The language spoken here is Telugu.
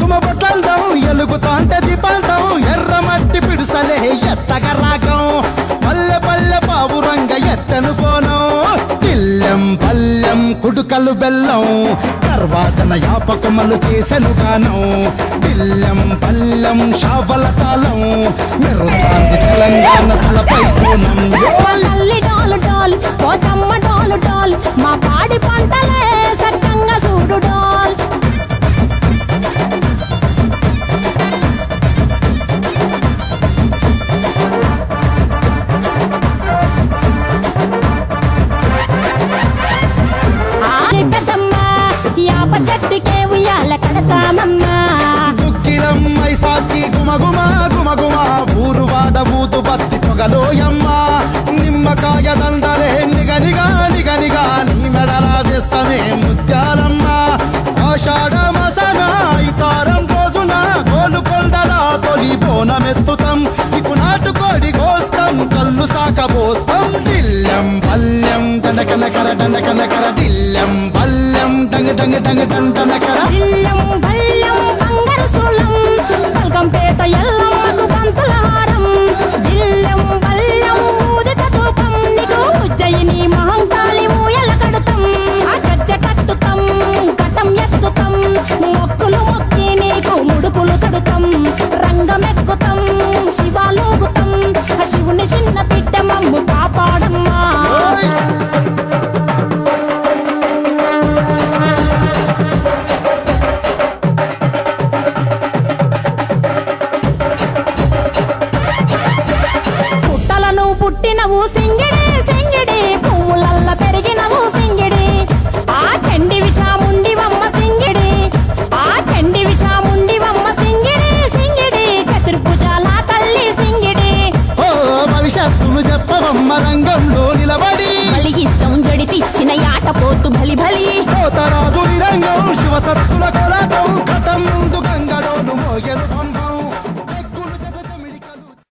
కుంకుమ బొట్లందం ఎలుగుతాంటే దీపాంతం ఎర్ర మట్టి పిడుసలే ఎత్తగ రాగం పల్లె పల్లె పావురంగ ఎత్తను పోనం తిల్లెం పల్లెం కుడుకలు బెల్లం కర్వాచన యాపకమలు చేసెను గానం తిల్లెం పల్లెం షావల తాళం మెరుస్తాంది తెలంగాణ తలపై కోణం తల్లి డాలు డాల్ ఓ చమ్మ డాలు డాల్ మా పాడి పంటలే సక్కంగా చూడు డాల్ ఆడెట్టమ్మా యాప చెట్టుకే ఉయ్యాల కడతామమ్మా దుక్కిలమ్మై సాచి గుమగుమ గుమగుమ ఊరు వాడ ఊదు బత్తి పొగలోయమ్మ నిమ్మకాయ దండలే నిగనిగా నిగనిగా నీ మెడల వేస్తమే ముత్యాలమ్మ ఆషాఢ మసన ఇతారం రోజున గోలుకొండల తొలి బోనమెత్తుతాం ఇకు నాటుకోడి కోస్తాం కళ్ళు సాకబోస్తాం దిల్లెం పల్లెం దండకనకర దండకనకర దిల్లెం పల్లెం డంగ డంగ డంగ డండనకర ఇల్లం బల్లం బంగారు సూలం పల్కంపేట ఎల్లమ్మకు పంతుల హారం ఇల్లం బల్లం ఊదిత ధూపం నీకు ఉజ్జయిని మహంకాళి ఊయల కడుతాం ఆ గజ్జ కట్టుతాం కటం ఎత్తుతాం మొక్కులు మొక్కి నీకు ముడుపులు కడుతాం రంగమెక్కుతాం శివాలోగుతాం ఆ శివుని చిన్న బిడ్డ మమ్ము కాపాడమ్మా ఓయ్! పుట్టలను పుట్టినవు సింగిడి సింగిడి పువ్వులల్ల పెరిగినవు సింగిడి ఆ చండివి చాముండివమ్మ సింగిడి ఆ చండివి చాముండివమ్మ సింగిడి సింగిడి చతుర్భుజాల తల్లి సింగిడి ఓ భవిష్యత్తును చెప్పవమ్మ రంగంలో నిలబడి బలిగిస్తాం జడితిచ్చిన యాట పోతు బలి బలి పోతరాజు రంగం శివసత్తుల కొలాటం కటం ముందు